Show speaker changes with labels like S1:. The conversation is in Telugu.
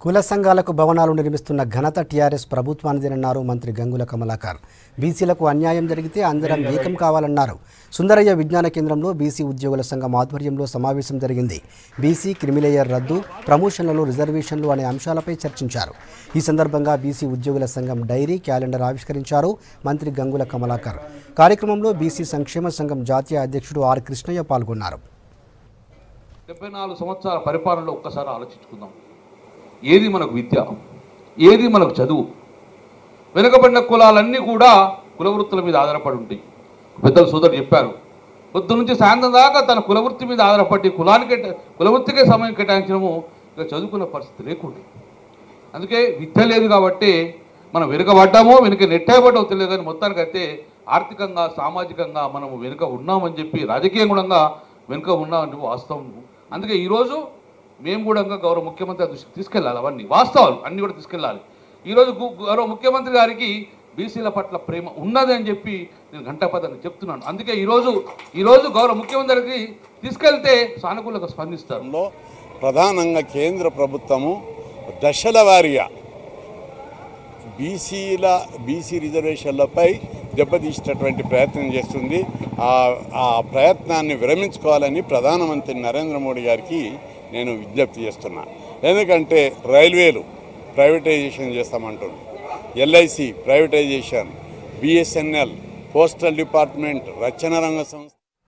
S1: కుల సంఘాలకు భవనాలు నిర్మిస్తున్న ఘనత టీఆర్ఎస్ ప్రభుత్వానిదేనన్నారు మంత్రి గంగుల కమలాకర్ బీసీలకు అన్యాయం జరిగితే అందరం ఏకం కావాలన్నారు సుందరయ్య విజ్ఞాన కేంద్రంలో బీసీ ఉద్యోగుల సంఘం ఆధ్వర్యంలో సమావేశం జరిగింది బీసీ క్రిమిలేయర్ రద్దు ప్రమోషన్లలో రిజర్వేషన్లు అనే అంశాలపై చర్చించారు ఈ సందర్భంగా బీసీ ఉద్యోగుల సంఘం డైరీ క్యాలెండర్ ఆవిష్కరించారు మంత్రి గంగుల కమలాకర్ కార్యక్రమంలో బీసీ సంక్షేమ సంఘం జాతీయ అధ్యక్షుడు ఆర్ కృష్ణయ్య పాల్గొన్నారు
S2: డెబ్బై నాలుగు సంవత్సరాల పరిపాలనలో ఒక్కసారి ఆలోచించుకుందాం ఏది మనకు విద్య ఏది మనకు చదువు వెనుకబడిన కులాలన్నీ కూడా కులవృత్తుల మీద ఆధారపడి ఉంటాయి పెద్దలు సోదరు చెప్పారు పొద్దు నుంచి సాయంత్రం దాకా తన కులవృత్తి మీద ఆధారపడి కులానికి కులవృత్తికే సమయం కేటాయించడము ఇక చదువుకున్న పరిస్థితి లేకుండే అందుకే విద్య లేదు కాబట్టి మనం వెనుకబడ్డామో వెనుక నెట్టేయబడ్డో తెలియదు కానీ మొత్తానికైతే ఆర్థికంగా సామాజికంగా మనం వెనుక ఉన్నామని చెప్పి రాజకీయ గుణంగా వెనుక ఉన్నామని వాస్తవం అందుకే ఈరోజు మేము కూడా ఇంకా గౌరవ ముఖ్యమంత్రి దృష్టికి తీసుకెళ్ళాలి అవన్నీ వాస్తవాలు అన్నీ కూడా తీసుకెళ్ళాలి ఈరోజు గు- గౌరవ ముఖ్యమంత్రి గారికి బీసీల పట్ల ప్రేమ ఉన్నది అని చెప్పి నేను ఘంటాపదాన్ని చెప్తున్నాను అందుకే ఈరోజు ఈరోజు గౌరవ ముఖ్యమంత్రి గారికి తీసుకెళ్తే సానుకూలంగా స్పందిస్తారు
S3: లో ప్రధానంగా కేంద్ర ప్రభుత్వము దశల వారీగా బీసీల బీసీ రిజర్వేషన్లపై దెబ్బతీసేటటువంటి ప్రయత్నం చేస్తుంది ఆ ఆ ప్రయత్నాన్ని విరమించుకోవాలని ప్రధానమంత్రి నరేంద్ర మోడీ గారికి నేను విజ్ఞప్తి చేస్తున్నా ఎందుకంటే రైల్వేలు ప్రైవేటైజేషన్ చేస్తామంటుంది LIC privatization BSNL postal department రక్షణ రంగ సంస్థ